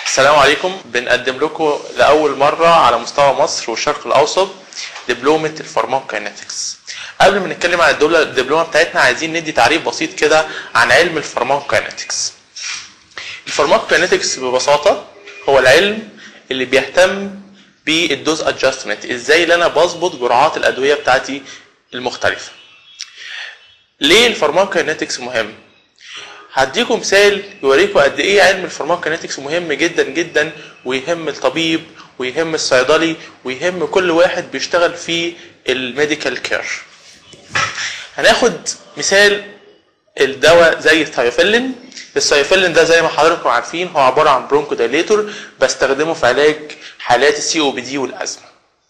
السلام عليكم بنقدم لكم لأول مرة على مستوى مصر والشرق الأوسط دبلومة الفارماكوكاينetics قبل ما نتكلم عن الدولة الدبلومة بتاعتنا عايزين ندي تعريف بسيط كده عن علم الفارماكوكاينetics الفارماكوكاينetics ببساطة هو العلم اللي بيهتم بالدوز ادجستمنت ازاي اللي انا بظبط جرعات الادويه بتاعتي المختلفه ليه الفارماكوكاينetics مهم هديكم مثال يوريكم قد ايه علم الفارماكوكاينetics مهم جدا جدا ويهم الطبيب ويهم الصيدلي ويهم كل واحد بيشتغل في الميديكال كير هناخد مثال الدواء زي الثايوفيلين الثايوفيلين ده زي ما حضراتكم عارفين هو عباره عن برونكو دايليتور بستخدمه في علاج حالات السي او بي دي والازمه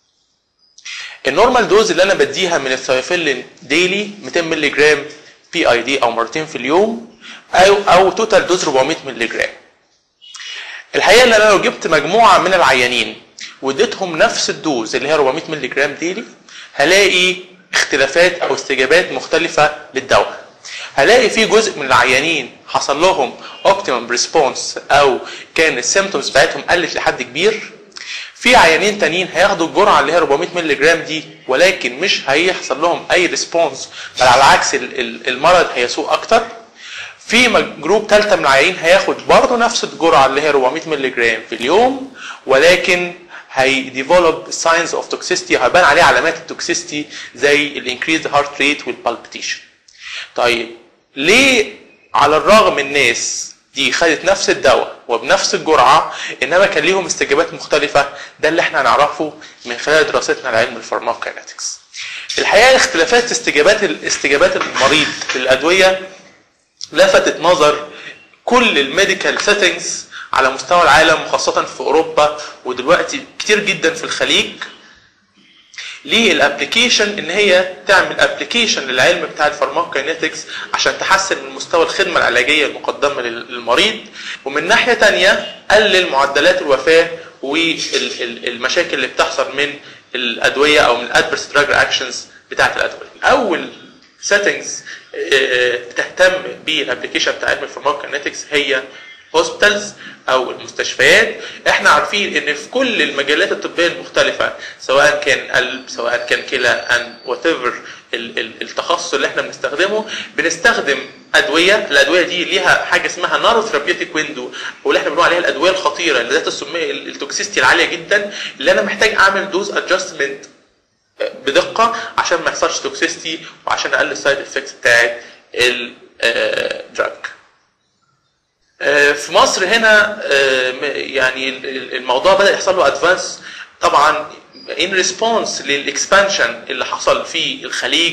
النورمال دوز اللي انا بديها من الثايوفيلين ديلي 200 مللي جرام بي اي دي او مرتين في اليوم او او توتال دوز 400 مللي جرام الحقيقه ان انا لو جبت مجموعه من العيانين واديتهم نفس الدوز اللي هي 400 مللي جرام ديلي هلاقي اختلافات او استجابات مختلفه للدواء هلاقي في جزء من العيانين حصل لهم اوبتيمم ريسبونس او كان السيمتومز بتاعتهم قلت لحد كبير في عيانين تانيين هياخدوا الجرعه اللي هي 400 مللي جرام دي ولكن مش هيحصل لهم اي ريسبونس بل على العكس المرض هيسوء اكتر في جروب ثالثه من العيانين هياخد برضه نفس الجرعه اللي هي 400 مللي جرام في اليوم ولكن هيديفلوب ساينز اوف توكسيستي هيبان عليه علامات التوكسيستي زي الانكريز هارت ريت والبالبيتيشن طيب ليه على الرغم الناس دي خدت نفس الدواء وبنفس الجرعه انما كان ليهم استجابات مختلفه ده اللي احنا هنعرفه من خلال دراستنا لعلم الفارماكوكاينetics الحقيقه اختلافات استجابات استجابات المريض للادويه لفتت نظر كل الميديكال سيتنجز على مستوى العالم وخاصة في أوروبا ودلوقتي كتير جدا في الخليج للابلكيشن ان هي تعمل ابلكيشن للعلم بتاع الفارماكوكاينetics عشان تحسن من مستوى الخدمه العلاجيه المقدمه للمريض ومن ناحيه تانية قلل معدلات الوفاه والمشاكل اللي بتحصل من الادويه او من الادفيرس دراج رياكشنز بتاعه الادويه. اول سيتنجز تهتم بالابلكيشن بتاع علم الفارماكوكاينetics هي هوسبيتالز او المستشفيات احنا عارفين ان في كل المجالات الطبيه المختلفه سواء كان قلب سواء كان كلى ان وات ايفر التخصص اللي احنا بنستخدمه بنستخدم ادويه الادويه دي ليها حاجه اسمها نارو ثيرابيوتيك ويندو واللي احنا بنقول عليها الادويه الخطيره اللي ذات السميه التوكسيستي العاليه جدا اللي انا محتاج اعمل دوز ادجستمنت بدقه عشان ما يحصلش توكسيستي وعشان اقلل السايد افكتس بتاعت الدراج في مصر هنا يعني الموضوع بدا يحصل له ادفانس طبعا ان ريسبونس للاكسبانشن اللي حصل في الخليج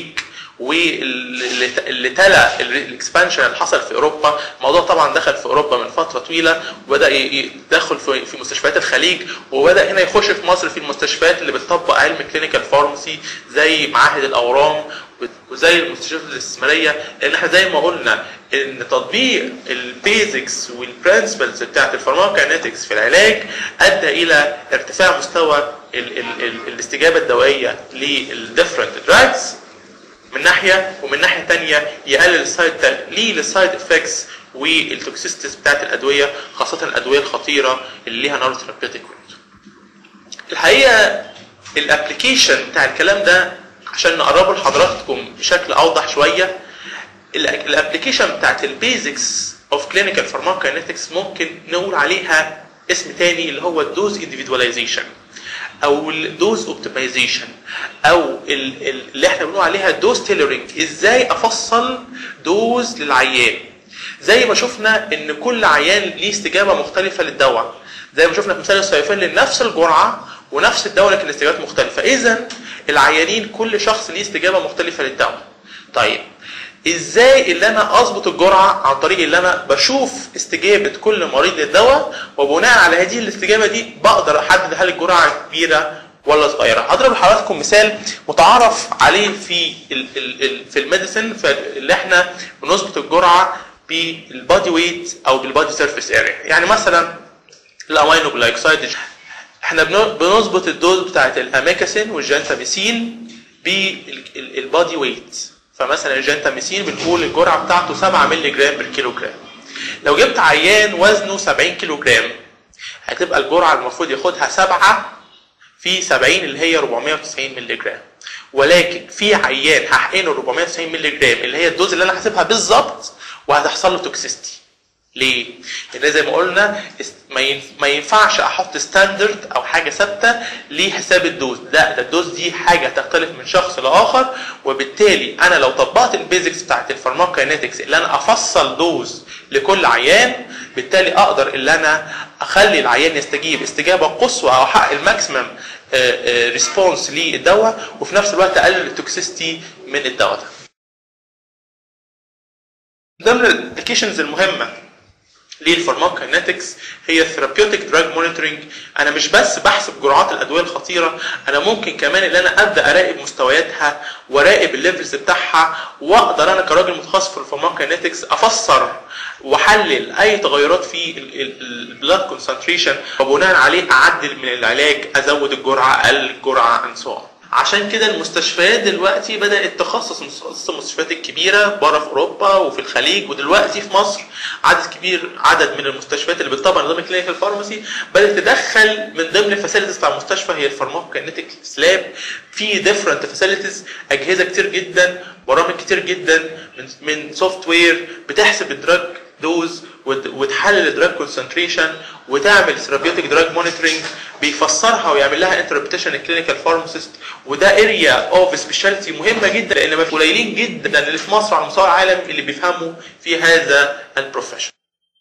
واللي تلا الاكسبانشن اللي حصل في اوروبا الموضوع طبعا دخل في اوروبا من فتره طويله وبدا يدخل في مستشفيات الخليج وبدا هنا يخش في مصر في المستشفيات اللي بتطبق علم كلينيكال فارماسي زي معاهد الاورام وزي المستشفيات الاستثماريه لان احنا زي ما قلنا ان تطبيق البيزكس والبرنسبلز بتاعت الفارماكوكاينetics في العلاج ادى الى ارتفاع مستوى ال ال ال الاستجابه الدوائيه للديفرنت دراجز من ناحيه ومن ناحيه ثانيه يقلل السايد تقليل السايد افكتس والتوكسيستيز بتاعت الادويه خاصه الادويه الخطيره اللي ليها نارو ثيرابيوتيك الحقيقه الابلكيشن بتاع الكلام ده عشان نقربه لحضراتكم بشكل اوضح شويه الابلكيشن بتاعت البيزكس اوف كلينيكال فارماكوكاينetics ممكن نقول عليها اسم تاني اللي هو الدوز انديفيدواليزيشن او الدوز اوبتمايزيشن او اللي احنا بنقول عليها دوز تيلرنج ازاي افصل دوز للعيان زي ما شفنا ان كل عيان ليه استجابه مختلفه للدواء زي ما شفنا في مثال السيفين نفس الجرعه ونفس الدواء لكن استجابات مختلفه اذا العيانين كل شخص ليه استجابه مختلفه للدواء طيب ازاي اللي انا اظبط الجرعه عن طريق اللي انا بشوف استجابه كل مريض للدواء وبناء على هذه الاستجابه دي بقدر احدد هل الجرعه كبيره ولا صغيره هضرب لحضراتكم مثال متعارف عليه في ال ال ال في الميديسن اللي احنا بنظبط الجرعه بالبادي ويت او بالبادي سيرفيس اريا يعني مثلا الامينو جلايكسايد احنا بنظبط الدوز بتاعت الاميكاسين والجنتاميسين بالبادي ويت فمثلا الجنتاميسين بنقول الجرعه بتاعته 7 مللي جرام بالكيلو جرام لو جبت عيان وزنه 70 كيلو جرام هتبقى الجرعه المفروض ياخدها 7 في 70 اللي هي 490 مللي جرام ولكن في عيان هحقنه 490 مللي جرام اللي هي الدوز اللي انا حاسبها بالظبط وهتحصل له توكسيستي ليه؟ لان زي ما قلنا است- ما ينف- ما ينفعش احط ستاندرد او حاجه ثابته لحساب الدوز، لا ده الدوز دي حاجه تختلف من شخص لاخر وبالتالي انا لو طبقت البيزكس بتاعت الفارماكاينetics اللي انا افصل دوز لكل عيان بالتالي اقدر ان انا اخلي العيان يستجيب استجابه قصوى او احقق الماكسيمم ريسبونس للدواء وفي نفس الوقت اقلل التوكسيستي من الدواء ده. ضمن الابلكيشنز المهمه للفارماكاينetics هي الثيرابيوتيك دراج مونيتورنج انا مش بس بحسب جرعات الادويه الخطيره انا ممكن كمان ان انا ابدا اراقب مستوياتها واراقب الليفلز بتاعها واقدر انا كراجل متخصص في الفارماكاينetics افسر واحلل اي تغيرات في البلاد كونسنتريشن وبناء عليه اعدل من العلاج ازود الجرعه اقلل الجرعه and so on. عشان كده المستشفيات دلوقتي بدات تخصص مخصصة المستشفيات الكبيره بره في اوروبا وفي الخليج ودلوقتي في مصر عدد كبير عدد من المستشفيات اللي بتطبق نظام الكلينيكال فارماسي بدات تدخل من ضمن الفاسيلتيز بتاع المستشفى هي الفارماكوكينيتيك لاب في ديفرنت فاسيلتيز اجهزه كتير جدا برامج كتير جدا من من سوفت وير بتحسب الدراج دوز وت- وتحلل الدراج كونسنتريشن وتعمل ثيرابيوتيك دراج مونيتورنج بيفسرها ويعمل لها انتربريتيشن الكلينيكال فارماسيست وده اريا اوف سبيشاليتي مهمه جدا لان ما في قليلين جدا اللي في مصر على مستوى العالم اللي بيفهموا في هذا البروفيشن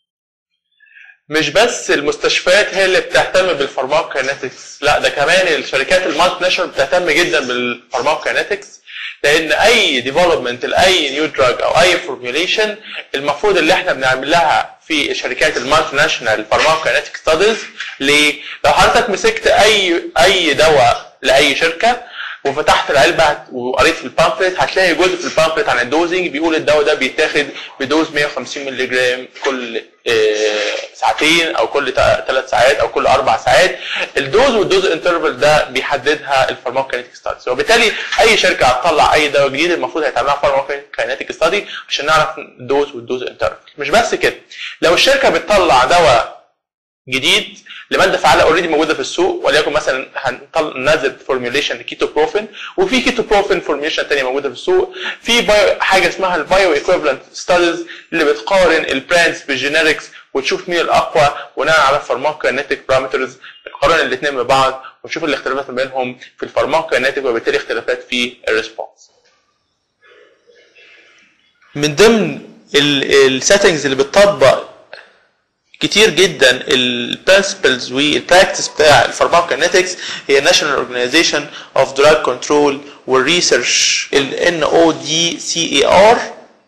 مش بس المستشفيات هي اللي بتهتم بالفارماكوكاينetics لا ده كمان الشركات المالتي ناشونال بتهتم جدا بالفارماكوكاينetics لان اي ديفلوبمنت لاي نيو دراج او اي فورميوليشن المفروض اللي احنا بنعمل لها في الشركات المالتي ناشونال فارماكوكاينetics ستاديز ليه؟ لو حضرتك مسكت اي اي دواء لاي شركه وفتحت العلبه وقريت في البامفلت هتلاقي جزء في البامفلت عن الدوزنج بيقول الدواء ده بيتاخد بدوز 150 مللي جرام كل آه، ساعتين او كل ثلاث ساعات او كل اربع ساعات الدوز والدوز انترفال ده بيحددها الفارماكوكاينيتيك ستاديز وبالتالي اي شركه هتطلع اي دواء جديد المفروض هيتعمل لها فارماكوكاينيتيك ستادي عشان نعرف الدوز والدوز انترفال مش بس كده لو الشركه بتطلع دواء جديد لماده فعاله اوريدي موجوده في السوق وليكن مثلا هننزل فورميوليشن كيتو بروفين وفي كيتو بروفين فورميوليشن ثانيه موجوده في السوق في بايو حاجه اسمها البايو ايكويفالنت ستاديز اللي بتقارن البراندز بالجينيركس وتشوف مين الاقوى بناء على الفارماكوكاينيتيك بارامترز تقارن الاثنين ببعض وتشوف الاختلافات ما بينهم في الفارماكوكاينيتيك وبالتالي اختلافات في الريسبونس من ضمن السيتنجز اللي بتطبق كتير جدا البرنسبلز والبراكتس بتاع الفارماكوكاينetics هي National Organization of Drug Control والريسيرش ال NODCAR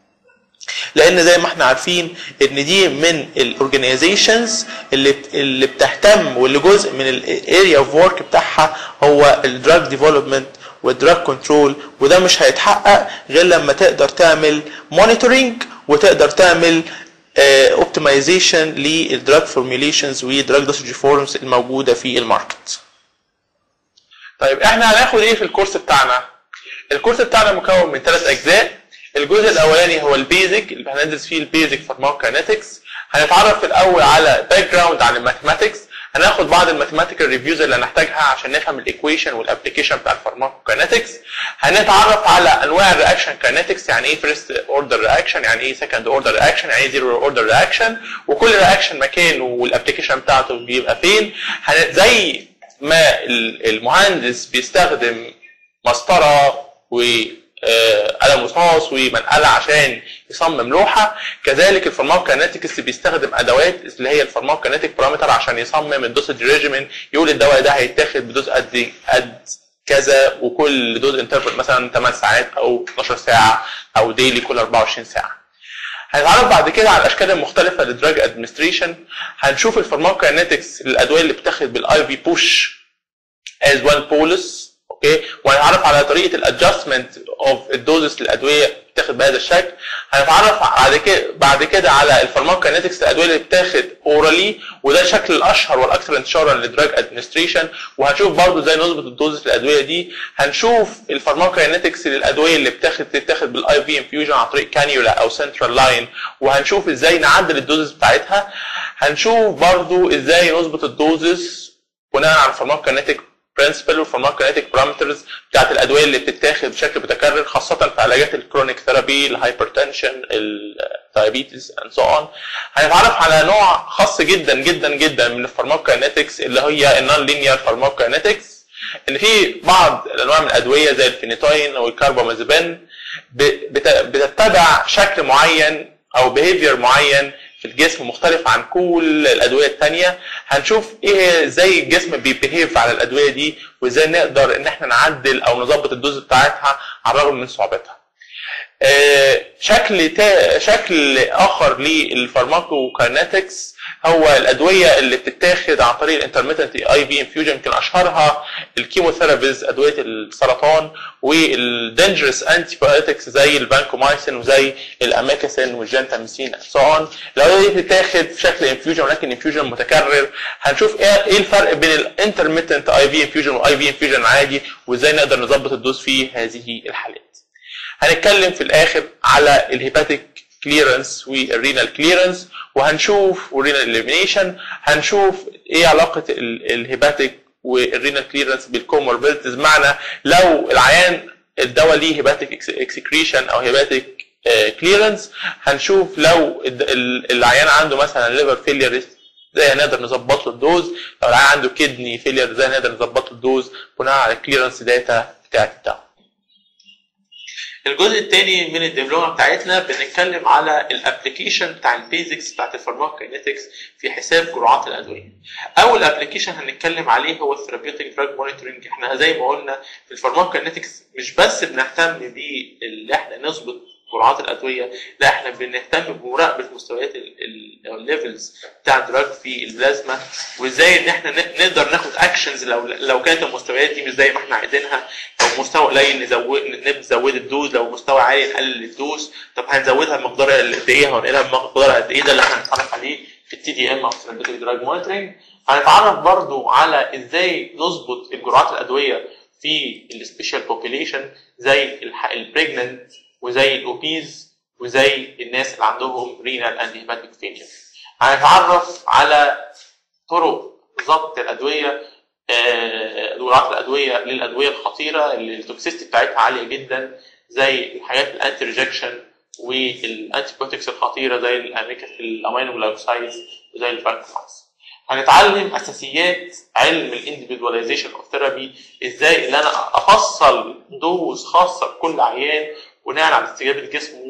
لان زي ما احنا عارفين ان دي من الاورجنايزيشنز اللي بت- اللي بتهتم واللي جزء من الاريا اوف ورك بتاعها هو الدراج ديفلوبمنت والدراج كنترول وده مش هيتحقق غير لما تقدر تعمل مونيتورنج وتقدر تعمل اوبتمايزيشن للدراج فورميوليشنز والدراج دوسج فورمز الموجوده في الماركت. طيب احنا هناخد ايه في الكورس بتاعنا؟ الكورس بتاعنا مكون من ثلاث اجزاء الجزء الاولاني هو البيزك اللي هندرس فيه البيزك فارماكوكاينetics هنتعرف في الاول على باك جراوند عن الماثيماتكس هناخد بعض الماثيماتيكال ريفيوز اللي هنحتاجها عشان نفهم الايكويشن والابلكيشن بتاع الفارماكوكاينetics هنتعرف على انواع الرياكشن كاينetics يعني ايه فيرست اوردر رياكشن يعني ايه سكند اوردر رياكشن يعني ايه زيرو اوردر رياكشن وكل رياكشن مكانه والابلكيشن بتاعته بيبقى فين هن- زي ما ال- المهندس بيستخدم مسطره و آه، قلم رصاص ومنقله عشان يصمم لوحه كذلك الفارماكوكاينetics بيستخدم ادوات اللي هي الفارماكوكاينيتيك بارامتر عشان يصمم الدوسج ريجيمين يقول الدواء ده هيتاخد بدوز قد قد كذا وكل دوز انترفال مثلا 8 ساعات او 12 ساعه او ديلي كل 24 ساعه هنتعرف بعد كده على الاشكال المختلفه للدراج ادمنستريشن هنشوف الفارماكوكاينetics الادويه اللي بتاخد بالاي في بوش as one bolus اوكي وهنتعرف على طريقه الادجستمنت اوف الدوزز للادويه بتاخد بهذا الشكل هنتعرف بعد كده بعد كده على الفارماكوكاينetics الادويه اللي بتاخد اورالي وده الشكل الاشهر والاكثر انتشارا للدراج ادمنستريشن وهنشوف برضه ازاي نظبط الدوزز للادويه دي هنشوف الفارماكوكاينetics للادويه اللي بتاخد تتاخد بالاي في انفيوجن عن طريق كانيولا او سنترال لاين وهنشوف ازاي نعدل الدوزز بتاعتها هنشوف برضو ازاي نظبط الدوزز بناء على الفارماكوكينيتيك برنسبل والفارماكوكينيتيك بارامترز بتاعت الادويه اللي بتتاخد بشكل متكرر خاصه في علاجات الكرونيك ثيرابي الهايبرتنشن الدايابيتس اند سو اون هنتعرف على نوع خاص جدا جدا جدا من الفارماكوكينيتكس اللي هي النون لينير فارماكوكينيتكس ان في بعض الانواع من الادويه زي الفينيتوين والكاربامازيبين بتتبع شكل معين او بيهيفير معين في الجسم مختلف عن كل الادويه الثانيه هنشوف ايه ازاي الجسم بيبيهيف على الادويه دي وازاي نقدر ان احنا نعدل او نظبط الدوز بتاعتها على الرغم من صعوبتها آه، شكل تا... شكل اخر للفارماكوكاينetics هو الادويه اللي بتتاخد عن طريق الانترميتنت اي في انفيوجن يمكن اشهرها الكيموثيرابيز ادويه السرطان والدنجرس انتي بايوتكس زي البانكومايسين وزي الاماكسين والجنتاميسين سو اون الادويه دي بتتاخد في شكل انفيوجن ولكن انفيوجن متكرر هنشوف ايه إيه الفرق بين الانترميتنت اي في انفيوجن واي في انفيوجن عادي وازاي نقدر نظبط الدوز في هذه الحالات هنتكلم في الاخر على الهيباتيك كليرنس والرينال كليرنس وهنشوف والرينال اليمينيشن هنشوف ايه علاقه الهيباتيك والرينال كليرنس بالكوموربيدز معنى لو العيان الدواء ليه هيباتيك اكسكريشن او هيباتيك كليرنس هنشوف لو الد- ال- العيان عنده مثلا ليفر فيلير ازاي هنقدر نظبط له الدوز لو العيان عنده كدني فيلير ازاي هنقدر نظبط له الدوز بناء على الكليرنس داتا بتاعت الدواء الجزء الثاني من الدبلومه بتاعتنا بنتكلم على الابلكيشن بتاع البيزكس بتاعت الفارماكوكاينetics في حساب جرعات الادويه. اول ابلكيشن هنتكلم عليه هو الثيرابيوتيك دراج مونيتورنج احنا زي ما قلنا في الفارماكوكاينetics مش بس بنهتم باللي احنا نظبط جرعات الادويه لا احنا بنهتم بمراقبه مستويات الليفلز بتاع الدراج في البلازما وازاي ان احنا ن- نقدر ناخد اكشنز لو لو كانت المستويات دي مش زي ما احنا عايزينها لو مستوى قليل نزود نزود الدوز لو مستوى عالي نقلل الدوز طب هنزودها بمقدار قد ايه هنقللها بمقدار قد ايه ده اللي احنا هنتعرف عليه في التي دي ام او ثيرابيوتيك دراج مونيتورنج هنتعرف برضو على ازاي نظبط الجرعات الادويه في السبيشال بوبيليشن زي البريجننت وزي الاوبيز وزي الناس اللي عندهم رينال اند هيباتيك فيلير هنتعرف على طرق ضبط الادويه آه، جرعات الادويه للادويه الخطيره اللي التوكسيستي بتاعتها عاليه جدا زي الحاجات الانتي ريجكشن والانتي بيوتكس الخطيره زي الاميكا الامينو جلايكوسايدز وزي الفانكوماكس هنتعلم اساسيات علم الانديفيدواليزيشن اوف ثيرابي ازاي ان انا افصل دوز خاصه لكل عيان بناء على استجابه جسمه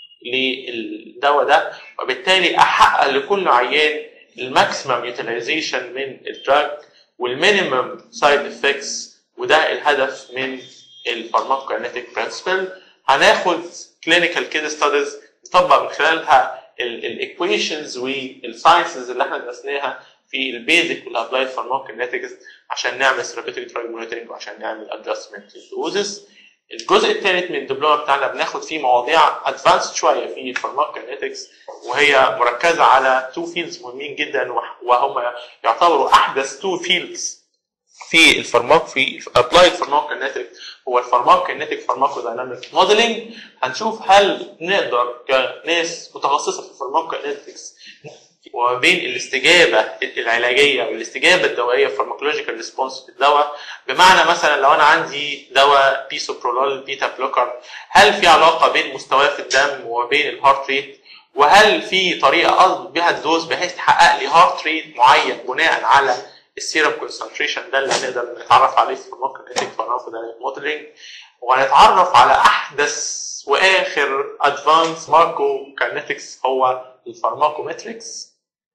للدواء ده وبالتالي احقق لكل عيان الماكسيمم يوتيلايزيشن من الدراج والمينيمم سايد افكتس وده الهدف من الفارماكوكاينيتيك برنسبل هناخد كلينيكال كيد ستاديز نطبق من خلالها الايكويشنز والساينسز اللي احنا درسناها في البيزك والابلايد فارماكوكاينيتكس عشان نعمل ثيرابيوتيك دراج مونيتورنج وعشان نعمل ادجستمنت للدوزز الجزء الثالث من الدبلومه بتاعنا بناخد فيه مواضيع ادفانسد شويه في الفارماكوكاينيتكس وهي مركزه على تو فيلدز مهمين جدا وهم يعتبروا احدث تو فيلدز في الفارماك في ابلايد فارماكوكاينيتكس هو الفارماكوكاينيتيك فارماكودايناميك موديلنج هنشوف هل نقدر كناس متخصصه في الفارماكوكاينيتكس وبين الاستجابه العلاجيه والاستجابه الدوائيه فارماكولوجيكال ريسبونس في الدواء بمعنى مثلا لو انا عندي دواء بيسوبرولول بيتا بلوكر هل في علاقه بين مستواه في الدم وبين الهارت ريت وهل في طريقه اضبط بها الدوز بحيث تحقق لي هارت ريت معين بناء على السيرم كونسنتريشن ده اللي هنقدر نتعرف عليه في الماركتنج فارماكودايناميك موديلنج وهنتعرف على احدث واخر ادفانس ماركو كاينetics هو الفارماكومتريكس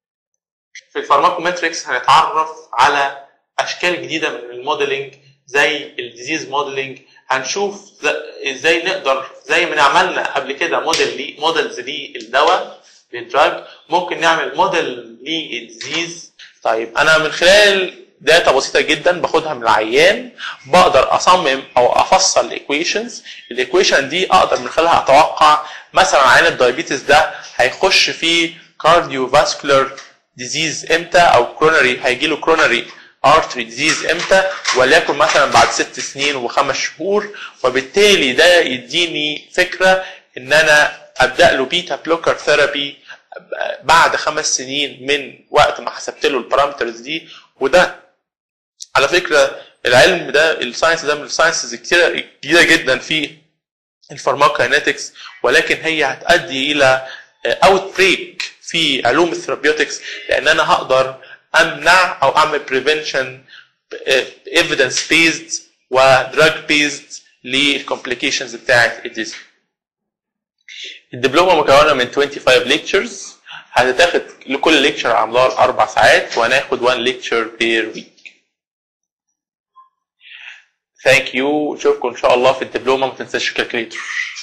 في الفارماكومتريكس هنتعرف على اشكال جديده من الموديلنج زي الديزيز موديلنج هنشوف ازاي نقدر زي ما عملنا قبل كده موديل لي موديلز للدواء للدراج ممكن نعمل موديل للديزيز طيب انا من خلال داتا بسيطه جدا باخدها من العيان بقدر اصمم او افصل الايكويشنز الايكويشن دي اقدر من خلالها اتوقع مثلا عيان الدايابيتس ده هيخش في كارديو فاسكولار ديزيز امتى او كرونري هيجي له كرونري ارتري ديزيز امتى وليكن مثلا بعد ست سنين وخمس شهور وبالتالي ده يديني فكره ان انا ابدا له بيتا بلوكر ثيرابي بعد خمس سنين من وقت ما حسبت له البارامترز دي وده على فكره العلم ده الساينس ده من الساينسز كتيره كتيره جدا في الفارماكاينetics ولكن هي هتؤدي الى اوت بريك في علوم الثيرابيوتكس لان انا هقدر امنع او اعمل بريفنشن ايفيدنس بيزد ودراج بيزد للكومبليكيشنز بتاعت الديزيز الدبلومه مكونه من 25 ليكتشرز هتتاخد لكل ليكتشر على مدار اربع ساعات وهناخد 1 ليكتشر بير ويك ثانك يو اشوفكم ان شاء الله في الدبلومه ما تنساش الكالكوليتر